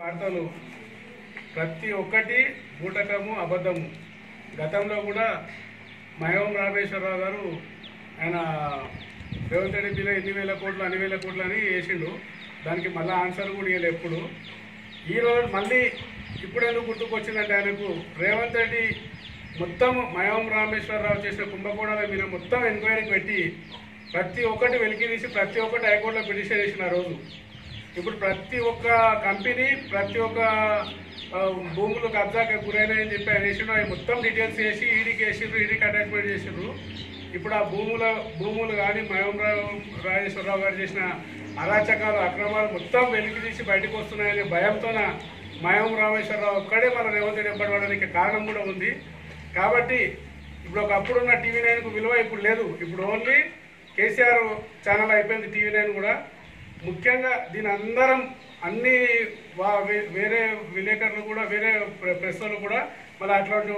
వార్తలు ప్రతి ఒక్కటి బూటకము అబద్ధము గతంలో కూడా మహోం రామేశ్వరరావు గారు ఆయన రేవంత్ రెడ్డి మీద ఎన్ని వేల కోట్లు అన్ని వేల కోట్లు అని వేసిండు దానికి మళ్ళీ ఆన్సర్ కూడా ఇవ్వలేదు ఎప్పుడు ఈరోజు మళ్ళీ ఇప్పుడు ఎందుకు గుర్తుకొచ్చిందంటే ఆయనకు రేవంత్ రెడ్డి మొత్తం మహోం రామేశ్వరరావు చేసిన కుంభకోణాల మీద మొత్తం ఎంక్వైరీకి పెట్టి ప్రతి ఒక్కటి వెలికి తీసి ప్రతి ఒక్కటి హైకోర్టులో పిటిషన్ చేసిన ఆ రోజు ఇప్పుడు ప్రతి ఒక్క కంపెనీ ప్రతి ఒక్క ఆ, భూములు కబ్జాకి గురైనాయని చెప్పి ఆయన వేసిండు అవి మొత్తం డీటెయిల్స్ వేసి ఈడీకి వేసిండ్రు ఈడీకి అటాచ్మెంట్ చేసిండ్రు ఇప్పుడు ఆ భూముల భూములు కానీ మహంరావు రాజేశ్వరరావు గారు చేసిన అరాచకాలు అక్రమాలు మొత్తం వెలికి తీసి బయటకు వస్తున్నాయనే భయంతోన మహం రామేశ్వరరావు ఒక్కడే మన రేవంత్ రెడ్డి ఎంబడడానికి కారణం కూడా ఉంది కాబట్టి ఇప్పుడు ఒకప్పుడు ఉన్న టీవీ నైన్కు విలువ ఇప్పుడు లేదు ఇప్పుడు ఓన్లీ కేసీఆర్ ఛానల్ అయిపోయింది టీవీ నైన్ కూడా ముఖ్యంగా దీని అందరం అన్ని వా- వే- వేరే విలేకరులు కూడా వేరే ప్ర- ప్రెస్ వాళ్ళు కూడా మళ్ళీ అట్లాంటి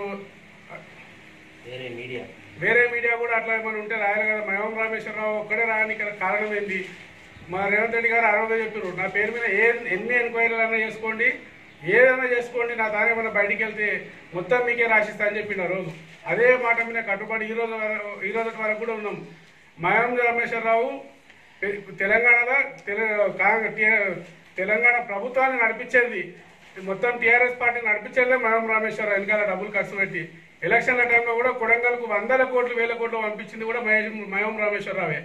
వేరే మీడియా వేరే మీడియా కూడా అట్లా ఏమైనా ఉంటే రాయాలి కదా మహం రామేశ్వరరావు ఒక్కడే రాయడానికి గల కారణం ఏంది మా రేవంత్ రెడ్డి గారు అరవై చెప్పారు నా పేరు మీద ఏ ఎన్ని ఎంక్వైరీలు అయినా చేసుకోండి ఏదైనా చేసుకోండి నా దాని ఏమైనా బయటికి వెళ్తే మొత్తం మీకే రాసిస్తా అని చెప్పిన రోజు అదే మాట మీద కట్టుబడి ఈ రోజు వర- ఈ రోజు వరకు కూడా ఉన్నాం మహం రామేశ్వరరావు తె- తెలంగాణలో తెల- కాంగ్రెస్ టి- తెలంగాణ ప్రభుత్వాన్ని నడిపించేది మొత్తం టీఆర్ఎస్ పార్టీ నడిపించేదే మహం రామేశ్వరరావు వెనకాల డబ్బులు ఖర్చు పెట్టి ఎలక్షన్ల టైంలో కూడా కొడంగల్కు వందల కోట్లు వేల కోట్లు పంపించింది కూడా మహేష్ మహం రామేశ్వరరావే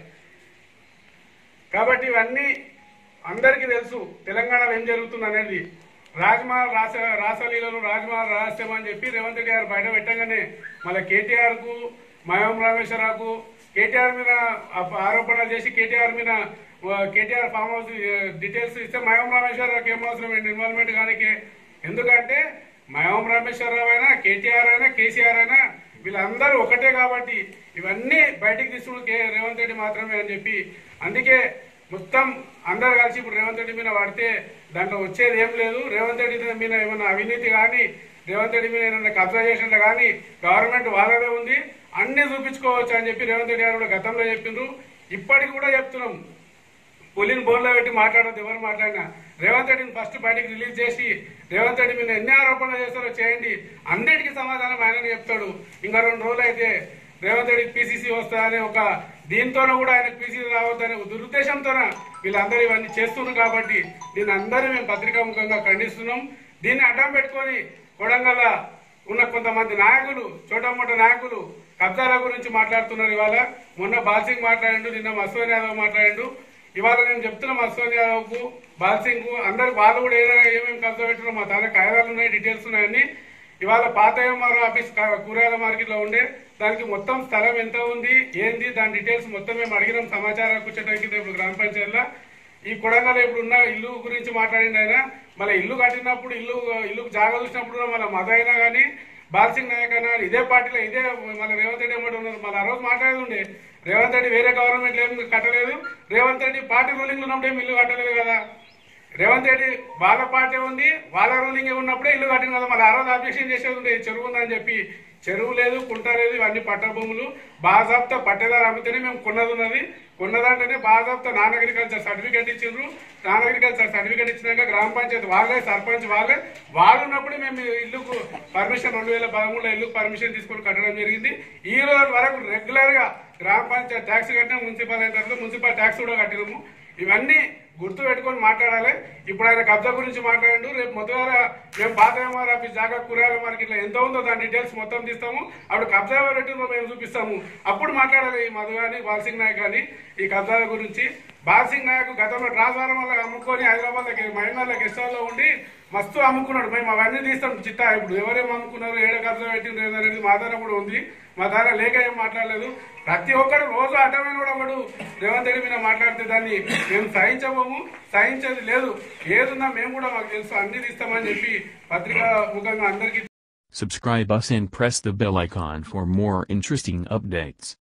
కాబట్టి ఇవన్నీ అందరికీ తెలుసు తెలంగాణలో ఏం జరుగుతుంది అనేది రాజమహల్ రాస రాసలీలను రాజమహల్ రహస్యం అని చెప్పి రేవంత్ రెడ్డి గారు బయట పెట్టగానే మళ్ళీ కేటీఆర్ కు మహం రామేశ్వరరావుకు కేటీఆర్ మీద అప- ఆరోపణలు చేసి కేటీఆర్ మీద ఆ, కేటీఆర్ ఫామ్ హౌస్ ఆ, డీటెయిల్స్ ఇస్తే మహం రామేశ్వరరావుకి ఏం అవసరం ఏంటి ఇన్వాల్వ్మెంట్ కానీ ఎందుకంటే మహం రామేశ్వరరావు అయినా కేటీఆర్ అయినా కేసీఆర్ అయినా వీళ్ళందరూ ఒకటే కాబట్టి ఇవన్నీ బయటికి తీసుకుని కే రేవంత్ రెడ్డి మాత్రమే అని చెప్పి అందుకే మొత్తం అందరు కలిసి ఇప్పుడు రేవంత్ రెడ్డి మీద పడితే దాంట్లో వచ్చేది ఏం లేదు రేవంత్ రెడ్డి మీద ఏమైనా అవినీతి కానీ రేవంత్ రెడ్డి మీద ఏమైనా కబ్జా చేసినట్టు కానీ గవర్నమెంట్ వాళ్ళదే ఉంది అన్ని చూపించుకోవచ్చు అని చెప్పి రేవంత్ రెడ్డి గారు కూడా గతంలో చెప్పిండ్రు ఇప్పటికి కూడా చెప్తున్నాం పులిని బోన్లో పెట్టి మాట్లాడద్దు ఎవరు మాట్లాడినా రేవంత్ రెడ్డిని ఫస్ట్ బయటికి రిలీజ్ చేసి రేవంత్ రెడ్డి మీద ఎన్ని ఆరోపణలు చేస్తారో చేయండి అన్నిటికీ సమాధానం ఆయన చెప్తాడు ఇంకా రెండు రోజులు అయితే రేవంత్ రెడ్డికి పీసీసీ వస్తుందనే ఒక దీంతోనూ కూడా ఆయనకు పీసీసీ రావద్దనే దురుద్దేశంతోన వీళ్ళందరూ ఇవన్నీ చేస్తున్నారు కాబట్టి దీన్ని అందరూ మేము పత్రికాముఖంగా ఖండిస్తున్నాం దీన్ని అడ్డం పెట్టుకొని కొడంగల్ ఉన్న కొంతమంది నాయకులు చోటమోట నాయకులు కబ్జాల గురించి మాట్లాడుతున్నారు ఇవాళ మొన్న బాల్సింగ్ మాట్లాడిండు నిన్న మస్వన్ యాదవ్ మాట్లాడిండు ఇవాళ నేను చెప్తున్నా మస్వన్ యాదవ్ కు బాల్సింగ్ కు అందరు వాళ్ళు కూడా ఏదైనా ఏమేమి కబ్జా పెట్టినా మా తానే కాగితాలు ఉన్నాయి డీటెయిల్స్ ఉన్నాయని ఇవాళ పాత ఎంఆర్ ఆఫీస్ కా- కూరగాయల మార్కెట్ లో ఉండే దానికి మొత్తం స్థలం ఎంత ఉంది ఏంది దాని డీటెయిల్స్ మొత్తం మేము అడిగినాం సమాచారం కూర్చోడానికి ఇప్పుడు గ్రామ పంచాయతీలో ఈ కొడంగల్ ఇప్పుడు ఉన్న ఇల్లు గురించి మాట్లాడింది ఆయన మళ్ళీ ఇల్లు కట్టినప్పుడు ఇల్లు ఇల్లు జాగా చూసినప్పుడు కూడా మళ్ళీ మద అయినా కానీ బాల్సింగ్ నాయక్ అయినా కానీ ఇదే పార్టీలో ఇదే మళ్ళీ రేవంత్ రెడ్డి ఏమంటే ఉన్నారు మళ్ళీ ఆ రోజు మాట్లాడేది ఉండే రేవంత్ రెడ్డి వేరే గవర్నమెంట్ ఏం కట్టలేదు రేవంత్ రెడ్డి పార్టీ రూలింగ్ లో ఉన్నప్పుడు ఏం ఇల్లు కట్టలేదు కదా రేవంత్ రెడ్డి వాళ్ళ పార్టీ ఉంది వాళ్ళ రూలింగ్ ఉన్నప్పుడే ఇల్లు కట్టింది కదా మళ్ళీ ఆ రోజు అబ్జెక్షన్ చేసేది ఉండే చెరువు ఉందని చెప్పి చెరువు లేదు కుంట లేదు ఇవన్నీ పట్ట భూములు బాజాబ్తా పట్టేదారు అమ్మితేనే మేము కొన్నది ఉన్నది కొన్నదాంట్లోనే బాజాబ్తా నాన్ అగ్రికల్చర్ సర్టిఫికేట్ ఇచ్చిండ్రు నాన్ అగ్రికల్చర్ సర్టిఫికేట్ ఇచ్చినాక గ్రామ పంచాయతీ వాళ్ళే సర్పంచ్ వాళ్ళే వాళ్ళు ఉన్నప్పుడు మేము ఈ ఇల్లుకు పర్మిషన్ రెండు వేల పదమూడులో ఇల్లుకు పర్మిషన్ తీసుకొని కట్టడం జరిగింది ఈ రోజు వరకు రెగ్యులర్ గా గ్రామ పంచాయతీ ట్యాక్స్ కట్టినా మున్సిపల్ అయిన తర్వాత మున్సిపల్ ట్యాక్స్ కూడా కట్టినాము ఇవన్నీ గుర్తు పెట్టుకొని మాట్లాడాలి ఇప్పుడు ఆయన కబ్జా గురించి మాట్లాడండు రేపు మొదల మేము పాత ఎంఆర్ ఆఫీస్ జాగా కూరగాయల మార్కెట్లో ఎంత ఉందో దాని డీటెయిల్స్ మొత్తం తీస్తాము అప్పుడు కబ్జా ఎవరు పెట్టిందో మేము చూపిస్తాము అప్పుడు మాట్లాడాలి ఈ మధు కానీ బాల్సింగ్ నాయక్ కానీ ఈ కబ్జాల గురించి బాల్సింగ్ నాయక్ గతంలో ట్రాన్స్ఫారం వల్ల అమ్ముకొని హైదరాబాద్ మహిళల గెస్ట్ హౌస్ లో ఉండి మస్తు అమ్ముకున్నాడు మేము అవన్నీ తీస్తాం చిట్టా ఇప్పుడు ఎవరేం అమ్ముకున్నారు ఏడ కబ్జా పెట్టిండ్రు అనేది మా దగ్గర కూడా ఉంది మా దగ్గర లేక ఏం మాట్లాడలేదు ప్రతి ఒక్కరు రోజు అటమైన కూడా ఒకడు రేవంత్ రెడ్డి మీద మాట్లాడితే దాన్ని మేము సహించబోము సహించేది లేదు ఏదున్నా మేము కూడా మాకు తెలుసు అన్ని తీస్తామని చెప్పి పత్రికా ముఖంగా అందరికీ Subscribe us and press the bell icon for more interesting updates.